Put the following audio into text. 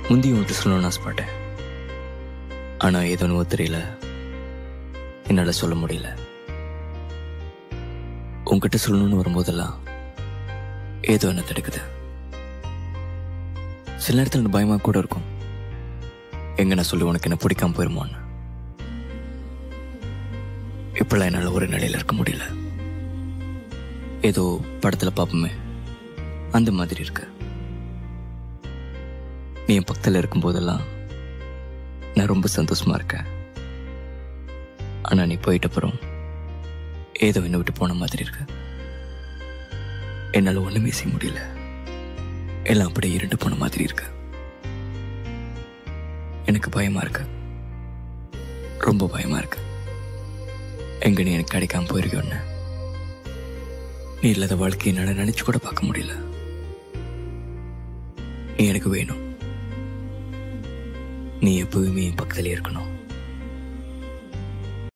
முந்தி உன்கிட்ட சொல்லணும்னு ஆசைப்பட்டேன் ஆனால் ஏதோ ஒன்று தெரியல என்னால் சொல்ல முடியல உன்கிட்ட சொல்லணும்னு வரும்போதெல்லாம் ஏதோ என்ன தடுக்குது சில நேரத்தில் எனக்கு பயமாக கூட இருக்கும் எங்க நான் சொல்லி உனக்கு என்ன பிடிக்காம போயிருமோன்னு இப்பெல்லாம் என்னால் ஒரு நிலையில இருக்க முடியல ஏதோ படத்துல பார்ப்போமே அந்த மாதிரி இருக்கு நீ என் பக்கத்தில் இருக்கும்போதெல்லாம் நான் ரொம்ப சந்தோஷமா இருக்கேன் ஆனா நீ போயிட்ட அப்புறம் ஏதோ என்னை விட்டு போன மாதிரி இருக்கு என்னால ஒண்ணுமே செய்ய முடியல எல்லாம் அப்படியே இருண்டு போன மாதிரி இருக்கு எனக்கு பயமா இருக்கு ரொம்ப பயமா இருக்கு எங்க நீ எனக்கு கிடைக்காம போயிருக்கோன்னு நீ இல்லாத வாழ்க்கையை என்னால நினைச்சு கூட பார்க்க முடியல நீ எனக்கு வேணும் நீ எப்பவுமே என் பக்கத்துல இருக்கணும்